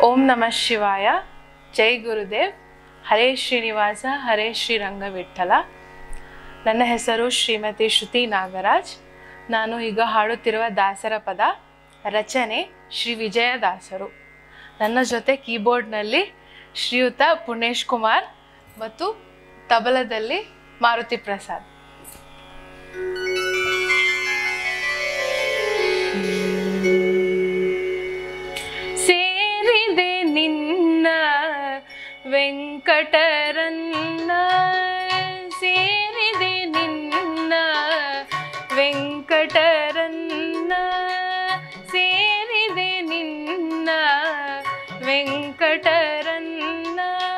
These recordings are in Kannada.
ಓಂ ನಮಃ ಶಿವಾಯ ಜೈ ಗುರುದೇವ್ ಹರೇ ಶ್ರೀನಿವಾಸ ಹರೇ ಶ್ರೀರಂಗ ವಿಠಲ ನನ್ನ ಹೆಸರು ಶ್ರೀಮತಿ ಶ್ರುತಿ ನಾಗರಾಜ್ ನಾನು ಈಗ ಹಾಡುತ್ತಿರುವ ದಾಸರ ಪದ ರಚನೆ ಶ್ರೀ ವಿಜಯದಾಸರು ನನ್ನ ಜೊತೆ ಕೀಬೋರ್ಡ್ನಲ್ಲಿ ಶ್ರೀಯುತ ಪುಣೇಶ್ ಕುಮಾರ್ ಮತ್ತು ತಬಲದಲ್ಲಿ ಮಾರುತಿ ಪ್ರಸಾದ್ ಸೇರಿದೆ ನಿನ್ನ ವೆಂಕಟರನ್ನ ಸೇರಿದೆ ನಿನ್ನ ವೆಂಕಟರನ್ನ ಸೇರಿದೆ ನಿನ್ನ ವೆಂಕಟರನ್ನ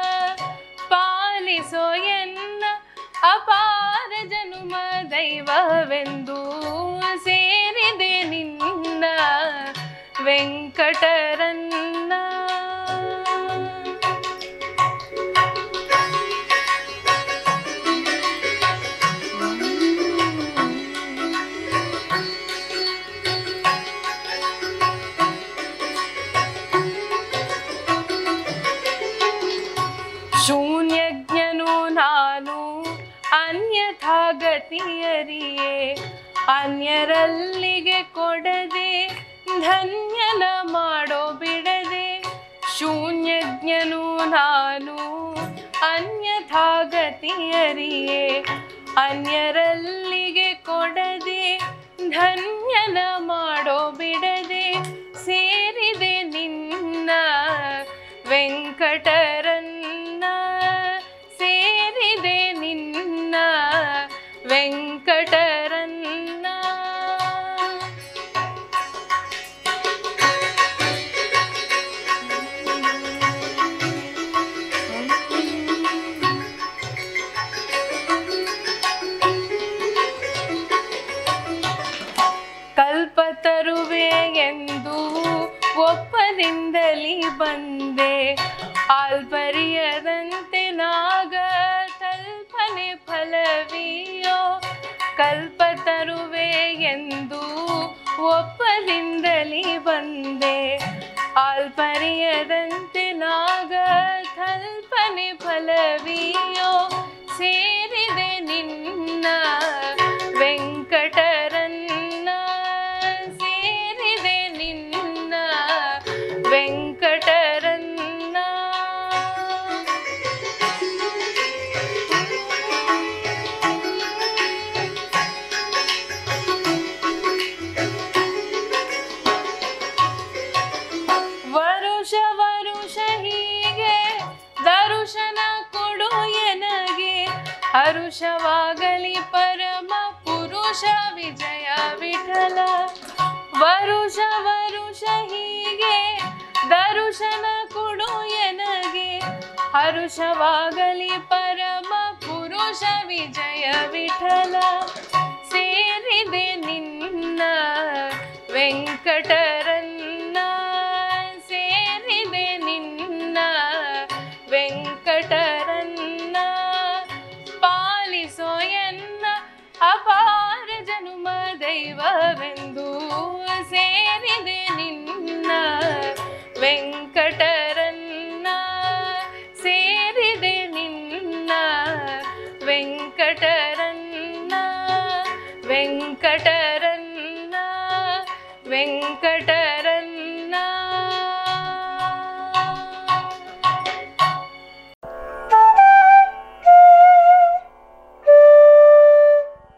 ಪಾಲಿಸೋ ಎನ್ನ ಅಪಾರ ಜನುಮ ದೈವವೆಂದು ಸೇರಿದೆ ನಿನ್ನ ವೆಂಕಟರನ್ನ ಶೂನ್ಯಜ್ಞನು ನಾನು ಅನ್ಯಥಾ ಗತಿಯರಿಯೇ ಅನ್ಯರಲ್ಲಿಗೆ ಕೊಡದೆ ಧನ್ಯನ ಮಾಡೋ ಬಿಡದೆ ಶೂನ್ಯಜ್ಞನು ನಾನು ಅನ್ಯಥಾ ಗತಿಯರಿಯೇ ಅನ್ಯರಲ್ಲಿಗೆ ಕೊಡದೆ ಧನ್ಯನ ಮಾಡೋ ಬಿಡದೆ ಸೇರಿದೆ ನಿನ್ನ ವೆಂಕಟರನ್ನ ಸೇರಿದೆ ನಿನ್ನ ವೆಂಕಟರನ್ನ ಕಲ್ಪತರುವೆ ಎಂದು ಒಪ್ಪದಿಂದಲಿ ಬಂದೆ ಆಲ್ಪರಿಯದಂತೆ ನಾಗ ಕಲ್ಪನೆ ಫಲವಿಯೋ ಕಲ್ಪತರುವೆ ಎಂದು ಒಪ್ಪದಿಂದಲಿ ಬಂದೆ ಆಲ್ಪರಿಯದಂತೆ ನಾಗ ಕಲ್ಪನೆ ಫಲವಿಯೋ ಸೇರಿದೆ ನಿನ್ನ ವೆಂಕಟರನ್ನ ಸೇರಿದೆ ನಿನ್ನ ವೆಂಕಟರನ್ನ ವರುಷ ವರುಷ ಹೀಗೆ ದರುಶನ ಕೊಡು ಎನಗೆ ಹರುಷವಾಗಲಿ ಪರಮ ಪುರುಷ ವಿಜಯ ವಿಠಲ ವರುಷ ವರುಷ ಹೀಗೆ ದರುಶನ ಕೊಡು ಎನಗೆ ಹರುಷವಾಗಲಿ ಪರಮ ಪುರುಷ ವಿಜಯ ವಿಠಲ ಸೇರಿದೆ ನಿನ್ನ ವೆಂಕಟರನ್ನ ಸೇರಿದೆ ನಿನ್ನ ವೆಂಕಟರನ್ನ ಪಾಲಿಸೋ ಎನ್ನ ಅಪಾರ ಜನುಮ ದೈವವೆಂದು ಸೇರಿದೆ ನಿನ್ನ ವೆಂಕಟರನ್ನ ಸೇರಿದೆ ನಿನ್ನ ವೆಂಕಟರನ್ನ ವೆಂಕಟರನ್ನ ವೆಂಕಟ